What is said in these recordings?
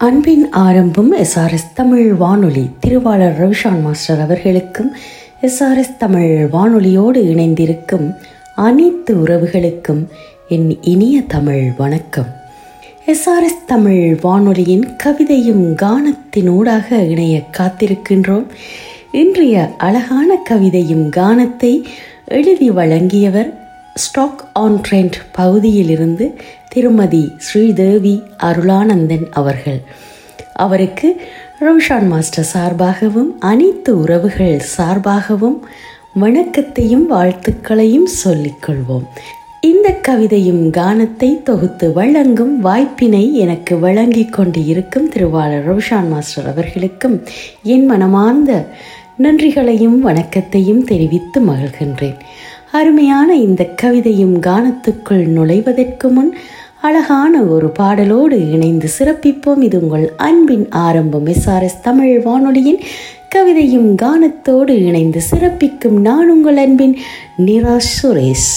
அன்பின் ஆரம்பம் எஸ்ஆர்எஸ் தமிழ் வானொலி திருவாளர் ரவிஷான் மாஸ்டர் அவர்களுக்கும் எஸ்ஆர்எஸ் தமிழ் வானொலியோடு இணைந்திருக்கும் அனைத்து உறவுகளுக்கும் என் இனிய தமிழ் வணக்கம் எஸ்ஆர்எஸ் தமிழ் வானொலியின் கவிதையும் கானத்தினூடாக இணைய காத்திருக்கின்றோம் இன்றைய அழகான கவிதையும் கானத்தை எழுதி வழங்கியவர் ஸ்டாக் ஆன் ட்ரெண்ட் பகுதியிலிருந்து திருமதி ஸ்ரீதேவி அருளானந்தன் அவர்கள் அவருக்கு ரோஷான் மாஸ்டர் சார்பாகவும் அனைத்து உறவுகள் சார்பாகவும் வணக்கத்தையும் வாழ்த்துக்களையும் சொல்லிக்கொள்வோம் இந்த கவிதையும் கானத்தை தொகுத்து வழங்கும் வாய்ப்பினை எனக்கு வழங்கி கொண்டு இருக்கும் திருவாளர் ரோஷான் மாஸ்டர் அவர்களுக்கும் என் மனமார்ந்த நன்றிகளையும் வணக்கத்தையும் தெரிவித்து மகிழ்கின்றேன் அருமையான இந்த கவிதையும் கானத்துக்குள் நுழைவதற்கு முன் அழகான ஒரு பாடலோடு இணைந்து சிறப்பிப்போம் இது உங்கள் அன்பின் ஆரம்பம் எஸ்ஆர்எஸ் தமிழ் வானொலியின் கவிதையும் கானத்தோடு இணைந்து சிறப்பிக்கும் நான் உங்கள் அன்பின் நிரா சுரேஷ்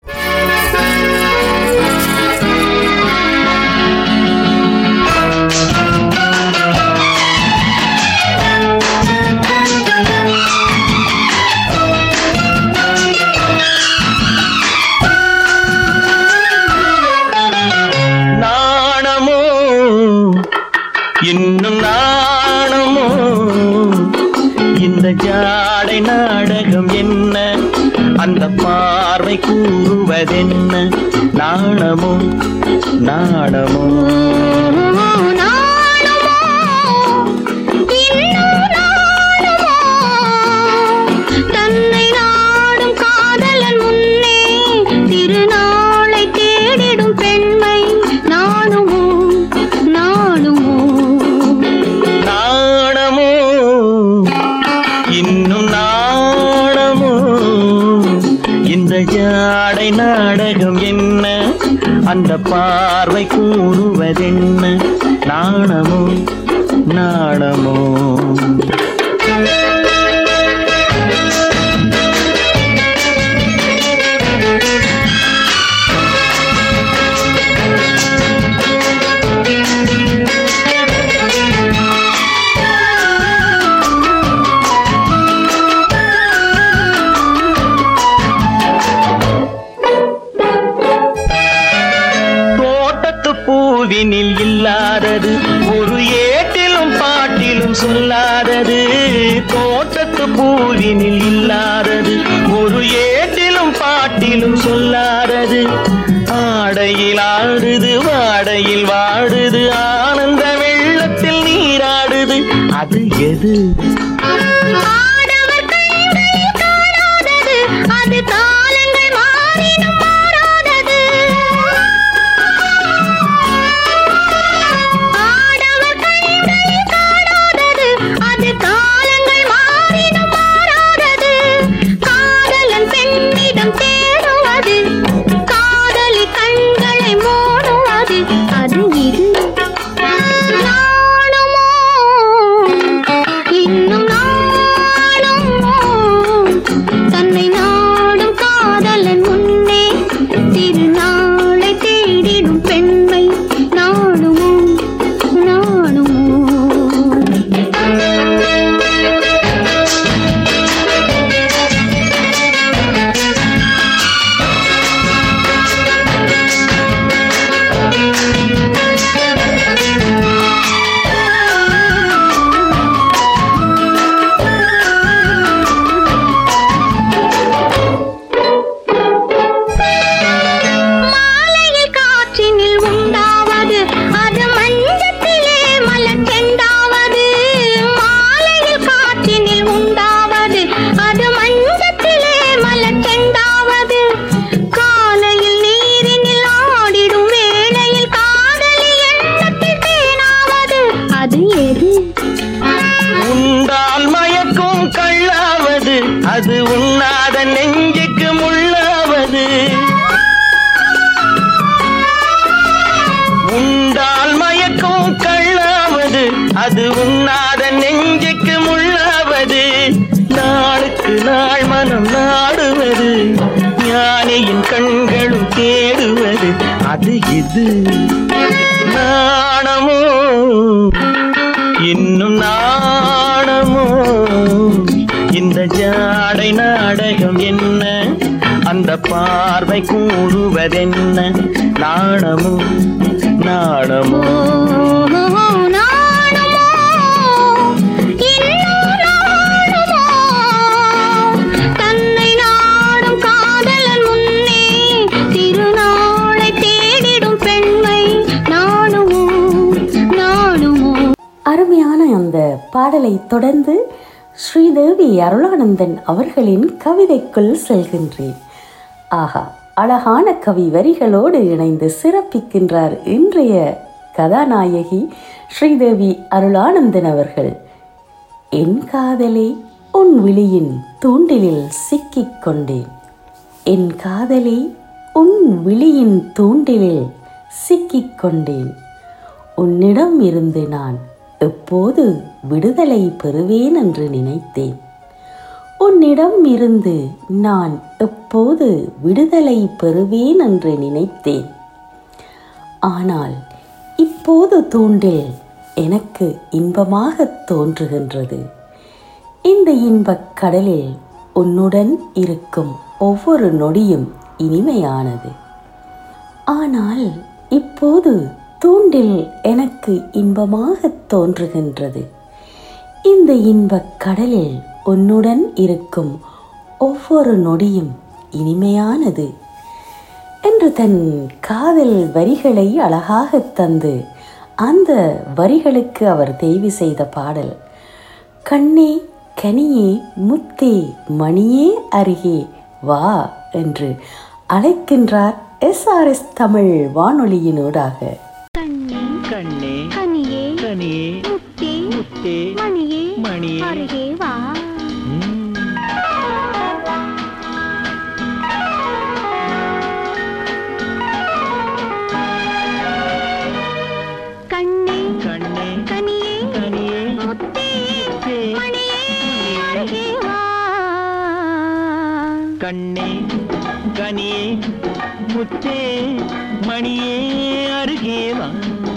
நாணமோ இன்னும் நாணமோ இந்த ஜாடை நாடகம் என்ன அந்த பார்வை கூறுவதென்ன நாணமோ நாணமோ தன்னை நாடும் காதலன் முன்னே திருநாளை தேடிடும் பெண்மை நானுமோ நானுமோ நாணமோ இன்னும் நாணமோ இந்த ஜாடை நாடகம் என்ன அந்த பார்வை கூறுவதென்ன நாணமோ நாணமோ தோட்டத்து பூவினில் இல்லாதது ஒரு ஏட்டிலும் பாட்டிலும் சொல்லாதது தோட்டத்து பூவினில் இல்லாதது ஒரு ஏட்டிலும் பாட்டிலும் சொல்லாதது ஆடையில் ஆடுது வாடையில் வாடுது ஆனந்த வெள்ளத்தில் நீராடுது அது எது ஆடவர் கண்களில் காணாதது அது காலங்கள் மாறினும் மாறாதது ஆடவர் கண்களில் காணாதது அது காலங்கள் மாறினும் மாறாதது காதலன் பெண்ணிடம் தேடுவது காதலி கண்களை மூடுவது அது இது நாணுமோ இன்னும் நாளுமோ தன்னை நாடும் காதலன் முன்னே திருநாளை தேடிடும் பெண்மை நாடுமோ நாடுமோ மாலையில் காற்றினில் உண்டாவது அது மஞ்சத்திலே மலர் செண்டாவது மாலையில் காற்றினில் உண்டாவது அது மஞ்சத்திலே மலர் செண்டாவது காலையில் நீரினில் ஆடிடும் வேளையில் காதலி எண்ணத்தில் தேனாவது அது எது உண்டால் மயக்கும் கள்ளாவது அது உண்ணாத நெஞ்சுக்கு முள்ளாவது உண்டால் மயக்கும் கள்ளாவது அது உண்ணாத நெஞ்சுக்கு முள்ளாவது நாளுக்கு நாள் மனம் நாடுவது ஞானியின் கண்களும் தேடுவது அது இது நாணமோ இன்னும் நாணமோ இந்த ஜாடை நாடகம் என்ன அந்த பார்வை கூறுவதென்ன நாணமோ நாணமோ நாணமோ இன்னும் நாணமோ தன்னை நாடும் காதலன் முன்னே திருநாளை தேடிடும் பெண்மை நாணுமோ நாணுமோ அருமையான அந்த பாடலை தொடர்ந்து ஸ்ரீதேவி அருளானந்தன் அவர்களின் கவிதைக்குள் செல்கின்றேன் ஆஹா அழகான கவி வரிகளோடு இணைந்து சிறப்பிக்கின்றார் இன்றைய கதாநாயகி ஸ்ரீதேவி அருளானந்தன் அவர்கள் என் காதலே உன் விழியின் தூண்டிலில் சிக்கிக் கொண்டேன் என் காதலே உன் விழியின் தூண்டிலில் சிக்கிக் கொண்டேன் உன்னிடம் இருந்து நான் எப்போது விடுதலை பெறுவேன் என்று நினைத்தேன் உன்னிடம் இருந்து நான் எப்போது விடுதலை பெறுவேன் என்று நினைத்தேன் ஆனால் இப்போது தூண்டில் எனக்கு இன்பமாக தோன்றுகின்றது இந்த இன்பக் கடலில் உன்னுடன் இருக்கும் ஒவ்வொரு நொடியும் இனிமையானது ஆனால் இப்போது தூண்டில் எனக்கு இன்பமாக தோன்றுகின்றது இந்த இன்பக் கடலில் உன்னுடன் இருக்கும் ஒவ்வொரு நொடியும் இனிமையானது என்று தன் காதல் வரிகளை அழகாக தந்து அந்த வரிகளுக்கு அவர் தேவி செய்த பாடல் கண்ணே கனியே முத்தே மணியே அருகே வா என்று அழைக்கின்றார் எஸ்ஆர்எஸ் தமிழ் வானொலியினூடாக கண்ணே கண்ணே கனியே கனியே முத்தே முத்தே மணியே மணியே அருகே வா ம். கண்ணே கண்ணே கனியே கனியே முத்தே முத்தே மணியே அருகே வா கண்ணே கனியே முத்தே மணியே அருகே வா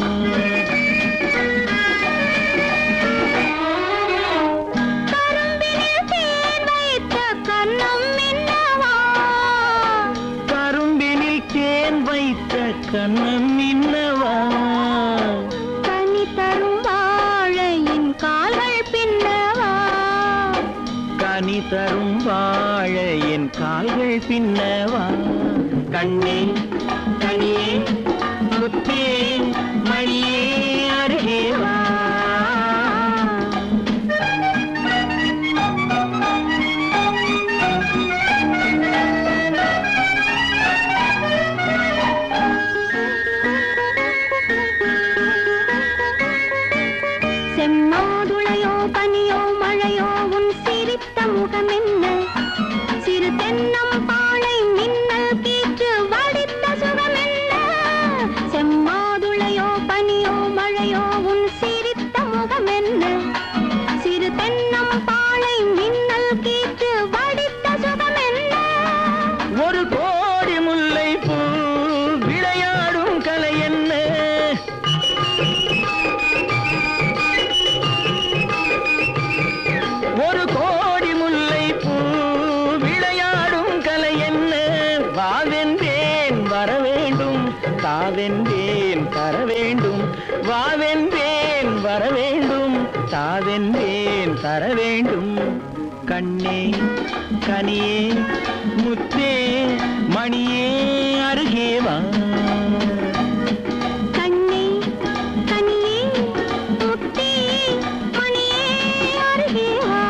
கரும்பினில் தேன் வைத்த கன்னம் என்னவா கரும்பினில் தேன் வைத்த கண்ணம் இன்னவா கனி தரும் வாழையின் கால்கள் பின்னவா கனி தரும் வாழ என் கால்கள் பின்னவா கண்ணே கனியே முத்தே மணியே அருகே வா செம்மாதுளையோ பனியோ மழையோ உன் சிரித்த முகம் என்ன சிறு தென்னம் பாளை மின்னல் கீற்று வடித்த சுகம் என்ன செம்மாதுளையோ பனியோ மழையோ உன் சிரித்த முகம் என்ன சிறு தென்னம் பாளை மின்னல் கீற்று வடித்த சுகம் என்ன ஒரு கோடி முல்லை பூ விளையாடும் கலை என்ன ஒரு கோடி முல்லை பூ விளையாடும் கலை என்ன வாவென்றேன் வர வேண்டும் தாவென்றேன் தர வேண்டும் வாவென்றேன் வர வேண்டும் தாவென்றேன் தர வேண்டும் கண்ணே கனியே முத்தே மணியே அருகே வா கண்ணே கனியே முத்தே மணியே அருகே வா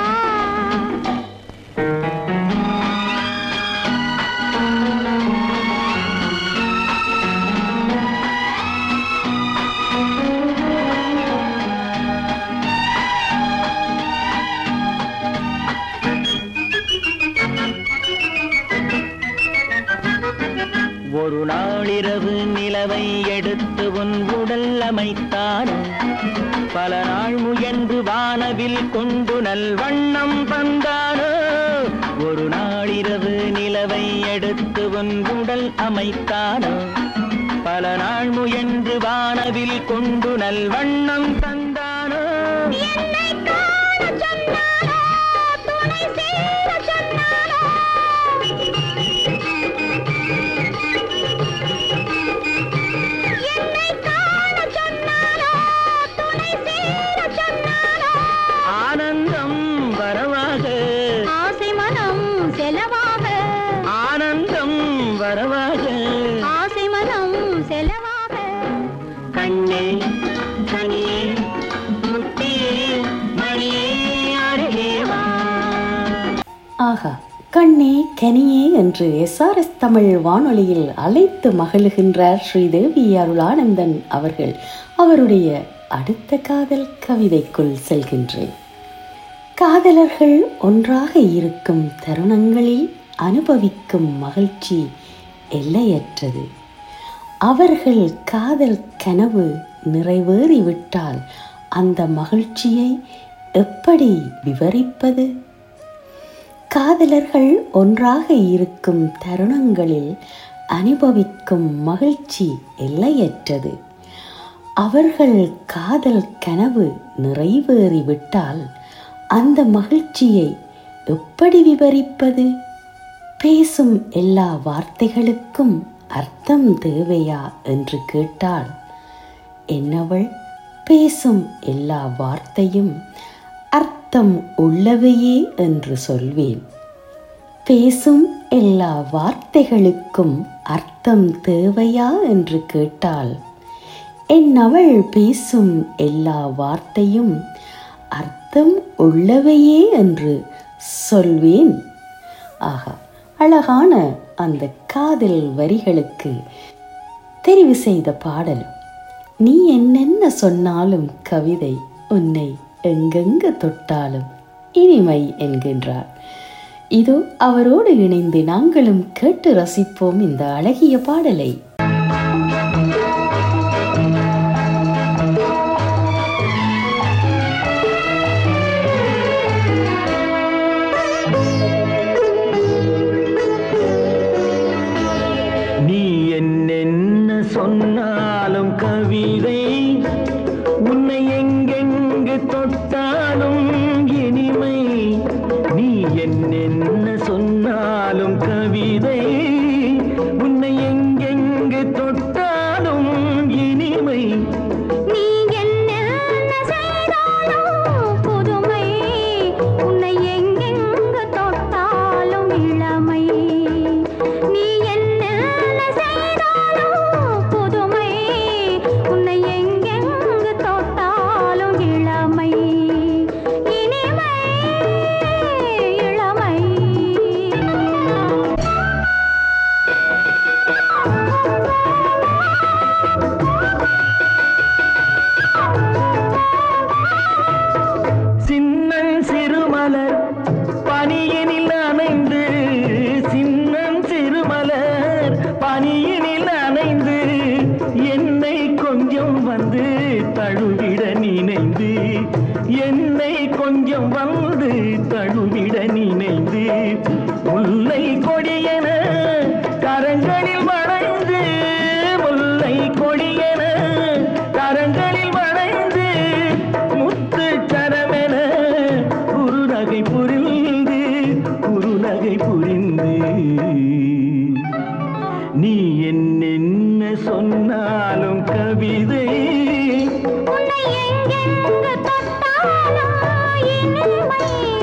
ஒரு நாளிரவு நிலவை எடுத்து உன் உடல் அமைத்தான் பல நாள் முயன்று வானவில் கொண்டு நல்வண்ணம் தந்தானோ ஒரு நாளிரவு நிலவை எடுத்து உன் உடல் அமைத்தானோ பல நாள் முயன்று வானவில் கொண்டு நல்வண்ணம் தந்தானோ ஆகா கண்ணே கனியே என்று எஸ்ஆர்எஸ் தமிழ் வானொலியில் அழைத்து மகிழ்கின்றார் ஸ்ரீதேவி அருளானந்தன் அவர்கள் அவருடைய அடுத்த காதல் கவிதைக்குள் செல்கின்றேன் காதலர்கள் ஒன்றாக இருக்கும் தருணங்களில் அனுபவிக்கும் மகிழ்ச்சி எல்லையற்றது அவர்கள் காதல் கனவு நிறைவேறிவிட்டால் அந்த மகிழ்ச்சியை எப்படி விவரிப்பது காதலர்கள் ஒன்றாக இருக்கும் தருணங்களில் அனுபவிக்கும் மகிழ்ச்சி எல்லையற்றது அவர்கள் காதல் கனவு நிறைவேறிவிட்டால் அந்த மகிழ்ச்சியை எப்படி விவரிப்பது பேசும் எல்லா வார்த்தைகளுக்கும் அர்த்தம் தேவையா என்று கேட்டால் என்னவள் பேசும் எல்லா வார்த்தையும் அர்த்தம் உள்ளவையே என்று சொல்வேன் பேசும் எல்லா வார்த்தைகளுக்கும் அர்த்தம் தேவையா என்று கேட்டால் என் அவள் பேசும் எல்லா வார்த்தையும் அர்த்தம் உள்ளவையே என்று சொல்வேன் ஆகா அழகான அந்த காதல் வரிகளுக்கு தெரிவு செய்த பாடல் நீ என்னென்ன சொன்னாலும் கவிதை உன்னை எங்கெங்கு தொட்டாலும் இனிமை என்கின்றார் இதோ அவரோடு இணைந்து நாங்களும் கேட்டு ரசிப்போம் இந்த அழகிய பாடலை நீ என்னென்ன சொன்னாலும் கவிதை உன்னை எங்கெங்கு தொட்டாலும் இனிமை நீ என்னென்ன சொன்னாலும் கவிதை உன்னை எங்கெங்கு தொட்டாலும் இனிமை நீ என்ன செய்தாலும் புதுமை உன்னை எங்கெங்கு தொட்டாலும் இளமை நீ என்ன செய்தாலும் புதுமை உன்னை எங்கெங்கு தொட்டாலும் இளமை இனிமை இளமை சின்னன் சிறுமலர் பனியினில் அணைந்து சின்னன் சிறுமலர் பனியினில் அணைந்து என்னை கொஞ்சம் வந்து தழுவிட நினைந்து என்னை கொஞ்சம் வந்து தழுவிட நினைந்து முல்லை கொடியென கரங்களில் வளைந்து முல்லை கொடியென கரங்களில் வளைந்து முத்து சரமென குறுநகை புரிந்து குறுநகை புரிந்து நீ என்னென்ன சொன்னாலும் கவிதை உன்னை எங்கெங்கு தொட்டாலும் இனிமை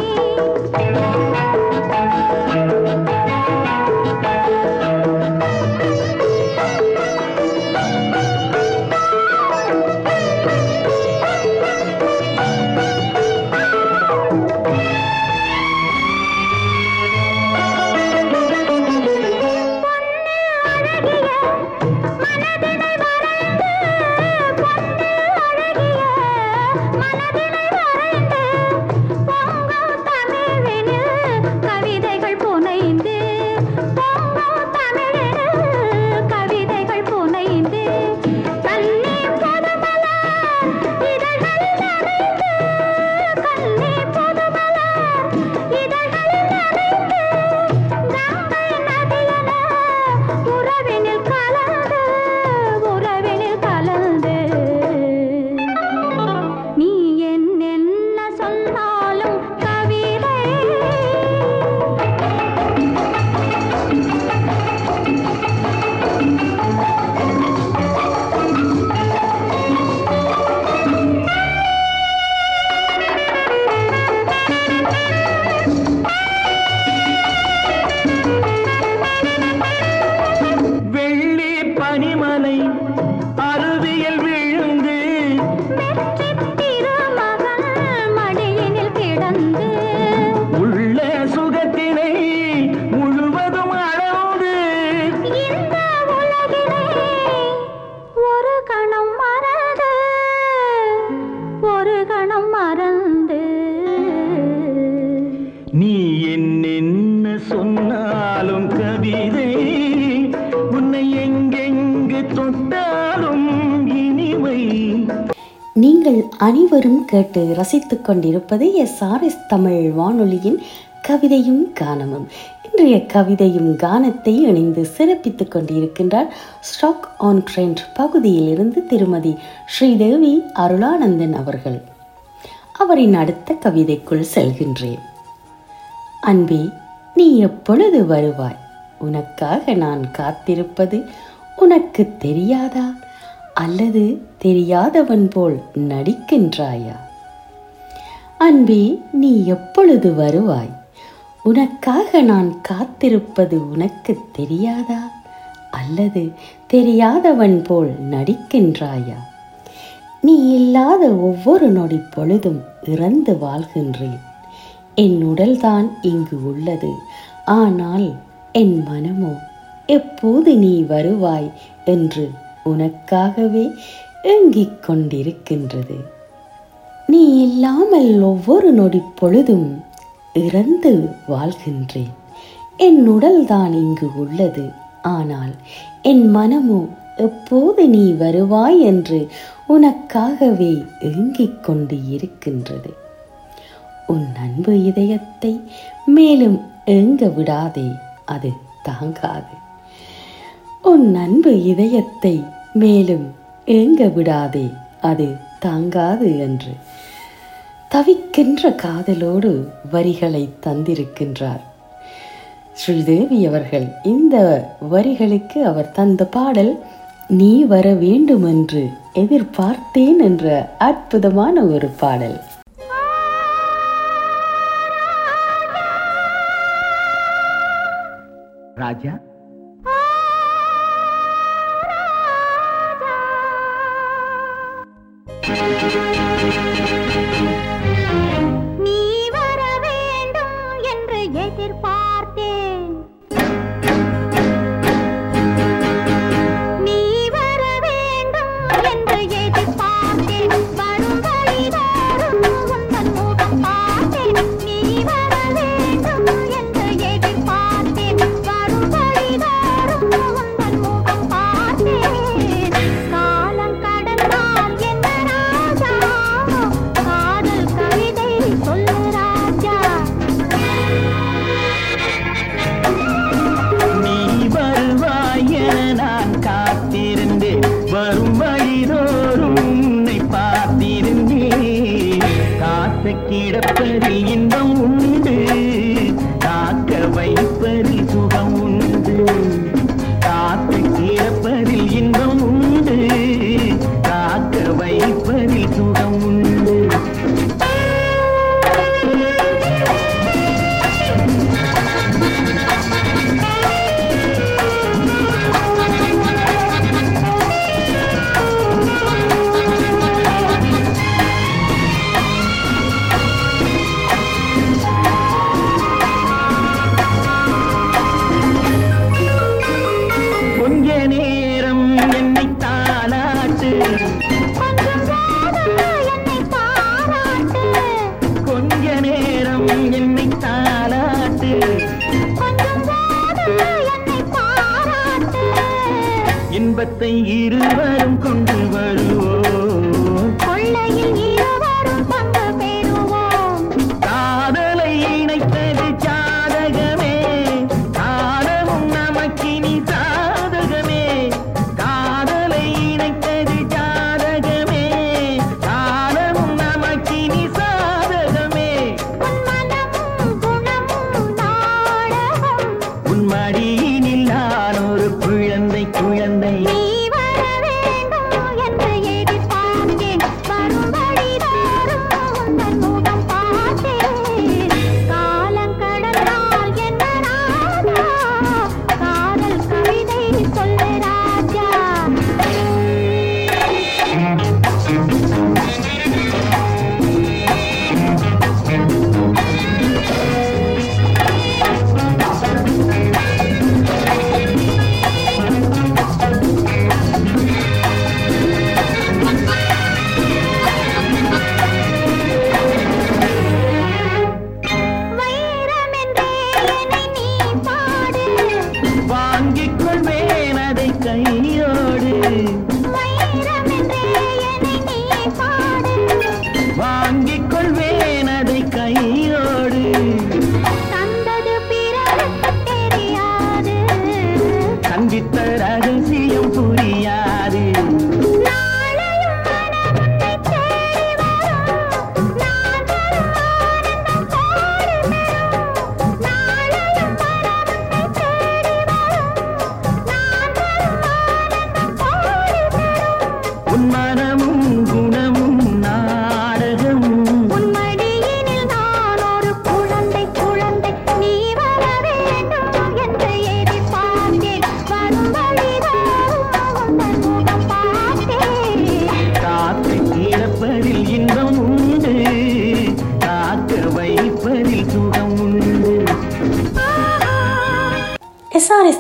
மனதினை வரைந்து பொன்னு அழகிய மனதினை வரைந்து பொங்கும் தமிழினில் கவிதைகள் புனைந்து பொங்கும் தமிழினில் கவிதைகள் புனைந்து கண்ணே பொதுமலர் இதழ்களில் நனைந்து கண்ணே பொதுமலர் இதழ்களில் நனைந்து கங்கை நதியென உறவினில் கலந்து உறவினில் கலந்து நீ என்ன அனைவரும் கேட்டு ரசித்துக் கொண்டிருப்பது எஸ்ஆர்எஸ் தமிழ் வானொலியின் கவிதையும் கானமும் இன்றைய கவிதையும் கானத்தை இணைந்து சிறப்பித்துக் கொண்டிருக்கின்றார் ஸ்டாக் ஆன் ட்ரெண்ட் பகுதியில் இருந்து திருமதி ஸ்ரீதேவி அருளானந்தன் அவர்கள் அவரின் அடுத்த கவிதைக்குள் செல்கின்றேன் அன்பே நீ எப்பொழுது வருவாய் உனக்காக நான் காத்திருப்பது உனக்கு தெரியாதா அல்லது தெரியாதவன் போல் நடிக்கின்றாயா அன்பே நீ எப்பொழுது வருவாய் உனக்காக நான் காத்திருப்பது உனக்கு தெரியாதா அல்லது தெரியாதவன் போல் நடிக்கின்றாயா நீ இல்லாத ஒவ்வொரு நொடி பொழுதும் இறந்து வாழ்கின்றேன் என் உடல்தான் இங்கு உள்ளது ஆனால் என் மனமோ எப்போது நீ வருவாய் என்று உனக்காகவே ஏங்கிக் கொண்டிருக்கின்றது நீ இல்லாமல் ஒவ்வொரு நொடி பொழுதும் இறந்து வாழ்கின்றேன் என் உடல்தான் இங்கு உள்ளது ஆனால் என் மனமோ எப்போது நீ வருவாய் என்று உனக்காகவே ஏங்கிக் கொண்டு இருக்கின்றது உன் அன்பு இதயத்தை மேலும் ஏங்க விடாதே அது தாங்காது உன் அன்பு இதயத்தை மேலும் ஏங்க விடாதே அது தாங்காது என்று தவிக்கின்ற காதலோடு வரிகளை தந்திருக்கின்றார் ஸ்ரீதேவி அவர்கள் இந்த வரிகளுக்கு அவர் தந்த பாடல் நீ வர வேண்டும் என்று எதிர்பார்த்தேன் என்ற அற்புதமான ஒரு பாடல் ராஜா நீ வர வேண்டும் என்று எதிர்பார்த்தேன் நீ வர வேண்டும் என்று எதிர்பார்த்தேன் வரும் வழிதோறும் உந்தன் முகம் பார்த்தேன் நீ வர வேண்டும் என்று எதிர்பார்த்தேன் வரும் வழிதோறும் உந்தன் முகம் பார்த்தேன் காலம் கடந்தால் என்ன ராஜா காதல் கவிதை சொல்லு ராஜா நீ வருவாய் என நான் காத்திருந்தேன் வரும் வழிதோறும் உன்னை பார்த்திருந்தேன் காத்து கிடப்பதில் இன்பம் உண்டு காக்க வைப்பதில் சுகம் உண்டு காத்து கிடப்பதில் இன்பம் உண்டு காக்க வைப்பதில் சுகம் உண்டு கொஞ்ச நேரம் என்னை தாளாட்டு கொஞ்சம் போதும் என்னை பாராட்டு கொஞ்ச நேரம் என்னை தாளாட்டு கொஞ்சம் போதும் என்னை பாராட்டு இன்பத்தை இருவரும் கொண்டு வருவோம் கொள்ளையில் இருவரும் பங்கு பெறுவோம் காதலை இணைத்தது ஜாதகமே காலமும் நமக்கினி சாதகமே காதலை இணைத்தது ஜாதகமே காலமும் நமக்கினி சாதகமே உன் மனமும் குணமும் நாடகம் உன் மடியினில் நான் ஒரு குழந்தை குழந்தை நீ வர வேண்டும்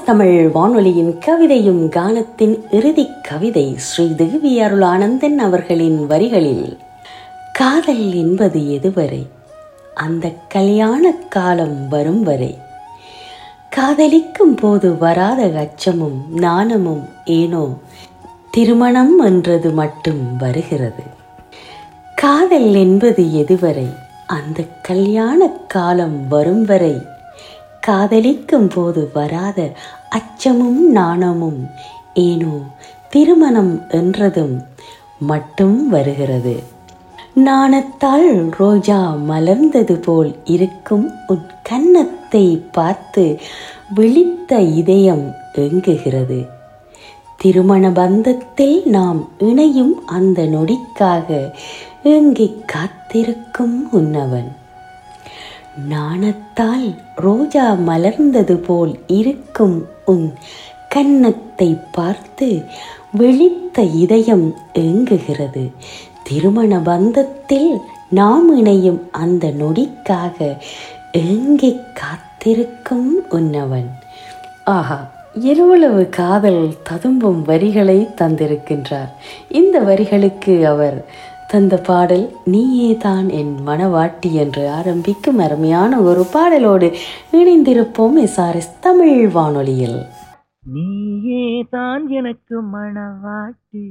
தமிழ் வானொலியின் கவிதையும் கானத்தின் இறுதிக் கவிதை ஸ்ரீ தேவி அருளானந்தன் அவர்களின் வரிகளில் காதல் என்பது எதுவரை அந்த கல்யாண காலம் வரும் வரை காதலிக்கும் போது வராத அச்சமும் நாணமும் ஏனோ திருமணம் என்றது மட்டும் வருகிறது காதல் என்பது எதுவரை அந்த கல்யாண காலம் வரும் வரை காதலிக்கும் போது வராத அச்சமும் நாணமும் ஏனோ திருமணம் என்றதும் மட்டும் வருகிறது நாணத்தால் ரோஜா மலர்ந்தது போல் இருக்கும் உன் கன்னத்தை பார்த்து விழித்த இதயம் ஏங்குகிறது திருமண பந்தத்தில் நாம் இணையும் அந்த நொடிக்காக ஏங்கி காத்திருக்கும் உன்னவன் நாணத்தால் ரோஜா மலர்ந்தது போல் இருக்கும் உன் கன்னத்தை பார்த்து விழித்த இதயம் ஏங்குகிறது திருமண பந்தத்தில் நாம் இணையும் அந்த நொடிக்காக ஏங்கி காத்திருக்கும் உன்னவன் ஆஹா எவ்வளவு காதல் ததும்பும் வரிகளை தந்திருக்கின்றார் இந்த வரிகளுக்கு அவர் தந்த பாடல் நீயே தான் என் மனவாட்டி என்று ஆரம்பிக்கும் அருமையான ஒரு பாடலோடு இணைந்திருப்போம் எஸ்ஆர்எஸ் தமிழ் வானொலியில் நீயே தான் எனக்கு மணவாட்டி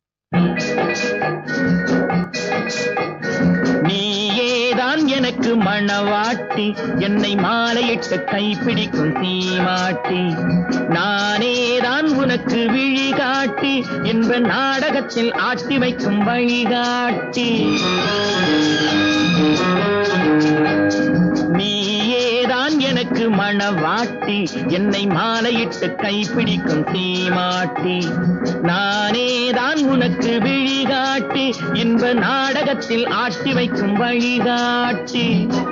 நீயே தான் எனக்கு மணவாட்டி என்னை மாலையிட்டு கைப்பிடிக்கும் தீமாட்டி நானே தான் உனக்கு விழிகாட்டி என்ப நாடகத்தில் ஆட்டி வைக்கும் வழிகாட்டி நீயேதான் எனக்கு மணவாட்டி என்னை மாலையிட்டு கைப்பிடிக்கும் தீமாட்டி நானேதான் உனக்கு விழிகாட்டி இன்ப நாடகத்தில் ஆட்டி வைக்கும் வழிகாட்டி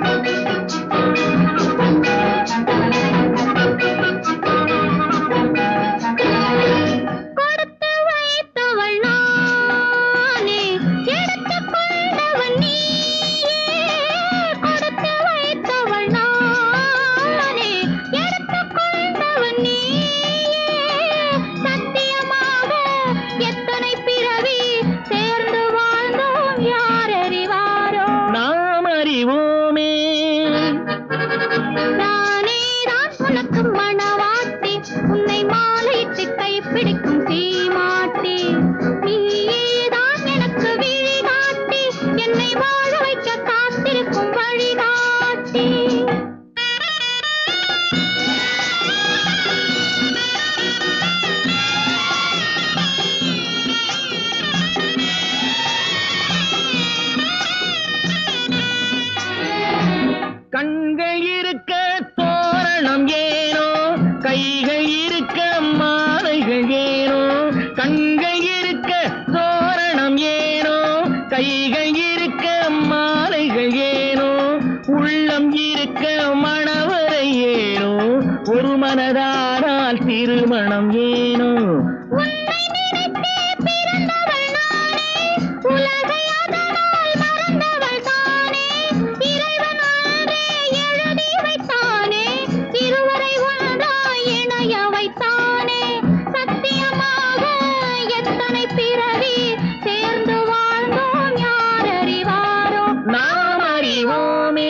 கொடுத்து வைத்தவள் நானே எடுத்துக் கொண்டவன் நீயே கொடுத்து வைத்தவள் நானே எடுத்துக் கொண்டவன் நீயே சத்தியமாக எத்தனை பிறவி சேர்ந்து வாழ்ந்தோம் யார் அறிவாரோ நாம் அறிவோமே நானே தான் உனக்கு மணவாட்டி உன்னை மாலையிட்டு கைப்பிடிக்கும் தீமாட்டி நீயே தான் எனக்கு விழிகாட்டி என்னை வாழ வைக்க காத்திருக்கும் வழிகாட்டி கண்கள் இருக்க தோரணம் ஏனோ கைகள் இருக்க மாலைகள் ஏனோ கண்கள் இருக்க தோரணம் ஏனோ கைகள் இருக்க மாலைகள் ஏனோ உள்ளம் இருக்க மணவரை ஏனோ ஒரு மனதானால் திருமணம் ஏனோ உன்னை நினைத்தே பிறந்தவள் நானே உலகை அதனால் மறந்தவள் தானே இறைவன் ஒன்றே எழுதி வைத்தானே இருவரை ஒன்றாய் இணைய வைத்தானே சத்தியமாக எத்தனை பிறவி சேர்ந்து வாழ்ந்தோம் யார் அறிவாரோ நாம் அறிவோமே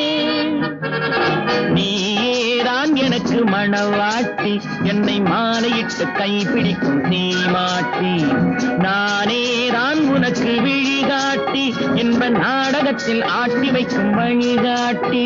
நீயேதான் எனக்கு மணவாட்டி என்னை மாலையிட்டு கைப்பிடிக்கும் தீமாட்டி நானேதான் உனக்கு விழிகாட்டி என்ப நாடகத்தில் ஆட்டி வைக்கும் வழிகாட்டி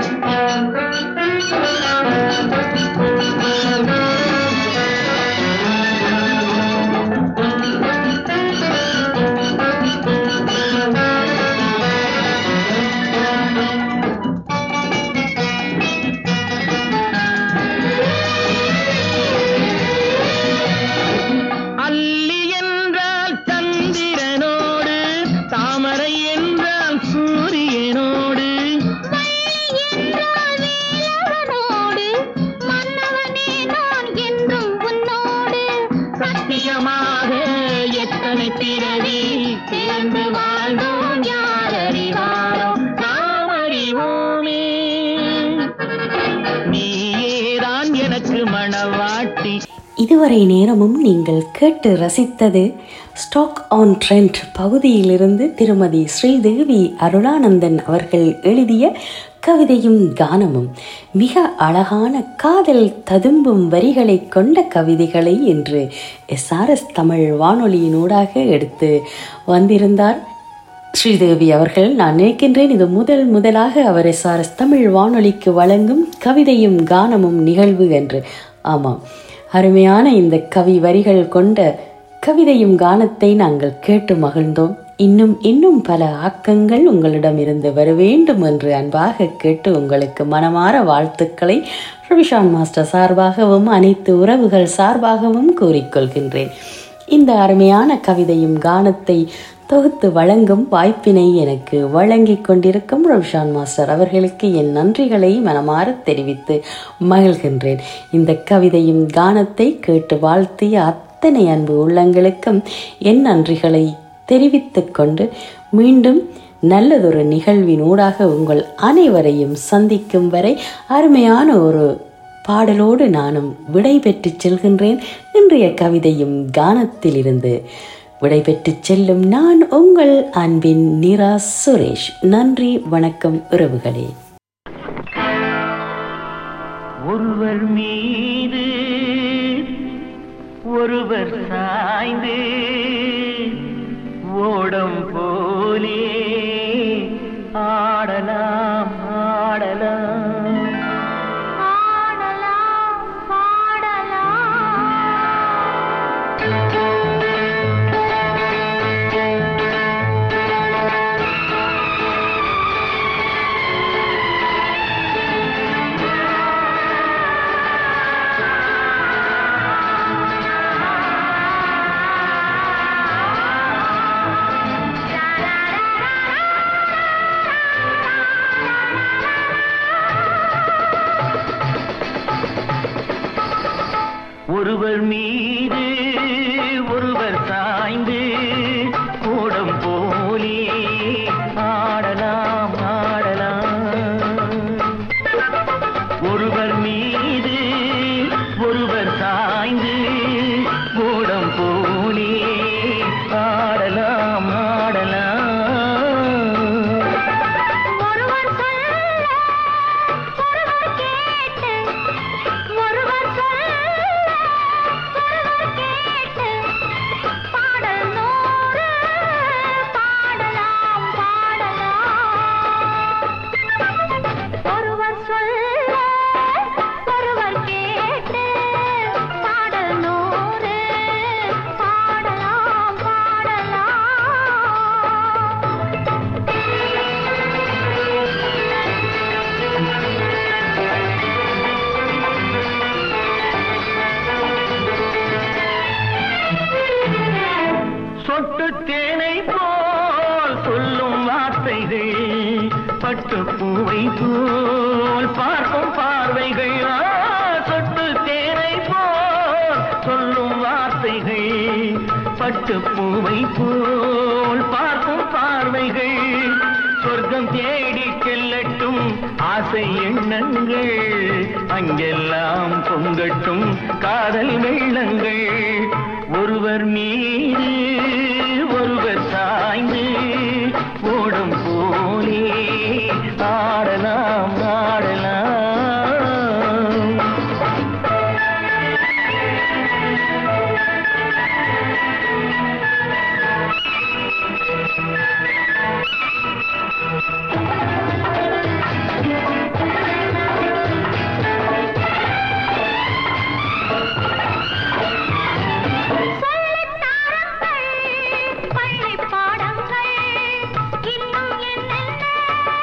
அல்லி என்றால் சந்திரனோடு தாமரை என்றால் சூரியனோடு வள்ளி என்றால் வேலவனோடு மன்னவனே நான் இதுவரை நேரமும் நீங்கள் கேட்டு ரசித்தது ஸ்டாக் ஆன் ட்ரெண்ட் பகுதியிலிருந்து திருமதி ஸ்ரீதேவி அருளானந்தன் அவர்கள் எழுதிய கவிதையும் கானமும் மிக அழகான காதல் ததும்பும் வரிகளை கொண்ட கவிதைகளை இன்று எஸ்ஆர்எஸ் தமிழ் வானொலியினூடாக எடுத்து வந்திருந்தார் ஸ்ரீதேவி அவர்கள் நான் நினைக்கின்றேன் இது முதல் முதலாக அவர் எஸ்ஆர்எஸ் தமிழ் வானொலிக்கு வழங்கும் கவிதையும் கானமும் நிகழ்வு என்று ஆமாம் அருமையான இந்த கவி வரிகள் கொண்ட கவிதையும் கானத்தை நாங்கள் கேட்டு மகிழ்ந்தோம் இன்னும் இன்னும் பல ஆக்கங்கள் உங்களிடமிருந்து வர வேண்டும் என்று அன்பாக கேட்டு உங்களுக்கு மனமார வாழ்த்துக்களை ரவிஷான் மாஸ்டர் சார்பாகவும் அனைத்து உறவுகள் சார்பாகவும் கூறிக்கொள்கின்றேன் இந்த அருமையான கவிதையும் கானத்தை தொகுத்து வழங்கும் வாய்ப்பினை எனக்கு வழங்கிக் கொண்டிருக்கும் ரவிஷான் மாஸ்டர் அவர்களுக்கு என் நன்றிகளை மனமாற தெரிவித்து மகிழ்கின்றேன் இந்த கவிதையும் கானத்தை கேட்டு வாழ்த்திய அத்தனை அன்பு உள்ளங்களுக்கும் என் நன்றிகளை தெரிவித்துக் கொண்டு மீண்டும் நல்லதொரு நிகழ்வினூடாக உங்கள் அனைவரையும் சந்திக்கும் வரை அருமையான ஒரு பாடலோடு நானும் விடை பெற்றுச் செல்கின்றேன் இன்றைய கவிதையும் கானத்திலிருந்து விடை பெற்றுச் செல்லும் நான் உங்கள் அன்பின் நிரா சுரேஷ் நன்றி வணக்கம் உறவுகளே ஒருவர் மீது ஒருவர் சாய்ந்து ஓடம் போலே ஆடலாம் ஆடலாம் பாடலாம் பாடலாம் ஒருவர் மீது ஒருவர் சாய்ந்து ஓடம் போலே ஆடலாம் ஆடலாம் ஒருவர் மீது ஒருவர் சாய்ந்து ஓடம் போலே ஆடலாம் ஆடலாம் ஒருவர் சொல்ல ஒருவர் கேட்டு ஒருவர் சொல்ல ஒருவர் கேட்டு பாடல் நூறு பாடலாம் பாடலாம் ஒருவர் சொல்ல ஒருவர் கேட்டு பாடல் நூறு பாடலாம் பாடலாம் சொட்டு தேனை போல் சொல்லும் வார்த்தைகள் பட்டு பூவை போல் பார்க்கும் பார்வைகள் ஆ, சொட்டு தேனை போல் சொல்லும் வார்த்தைகள் பட்டு பூவை போல் பார்க்கும் பார்வைகள் சொர்க்கம் தேடி செல்லட்டும் ஆசை எண்ணங்கள் அங்கெல்லாம் பொங்கட்டும் காதல் வெள்ளங்கள் ஒருவர் மீது ஒருவர் சாய்ந்து ஓடும் போலே ஆடலாம் ஆடலாம் பள்ளி பாடங்கள் இன்னும் என்னென்ன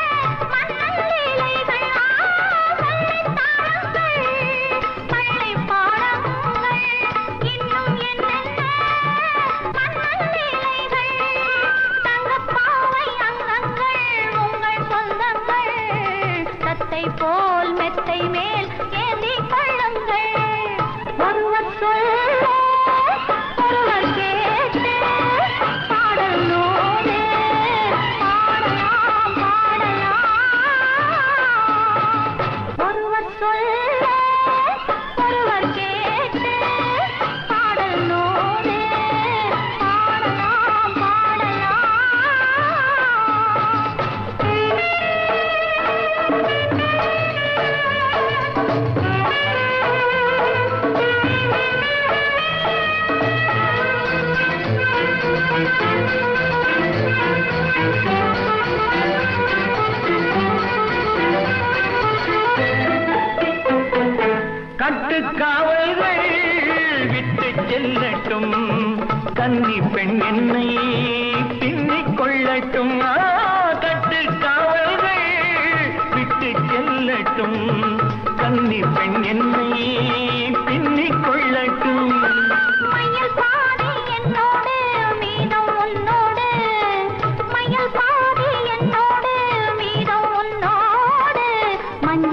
கட்டுக்காவல்கள் விட்டு செல்லட்டும் கன்னி பெண் என்னை பின்னிக் கொள்ளட்டும் ஆ, கட்டுக்காவல்கள் விட்டு செல்லட்டும் கன்னி பெண் என்னை பின்னிக் கொள்ளட்டும் மயில் பாதி என்னோடு மீதம் உன்னோடு மயில் பாதி என்னோடு மீதம் உன்னோடு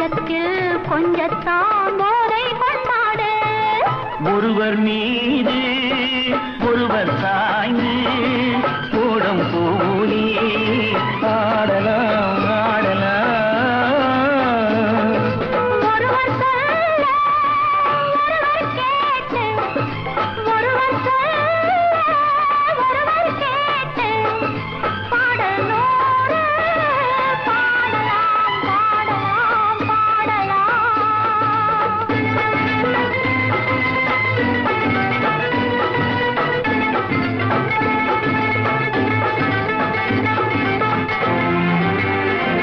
மஞ்சத்தில் கொஞ்சத்தான் போதை கொண்டாடு ஒருவர் மீது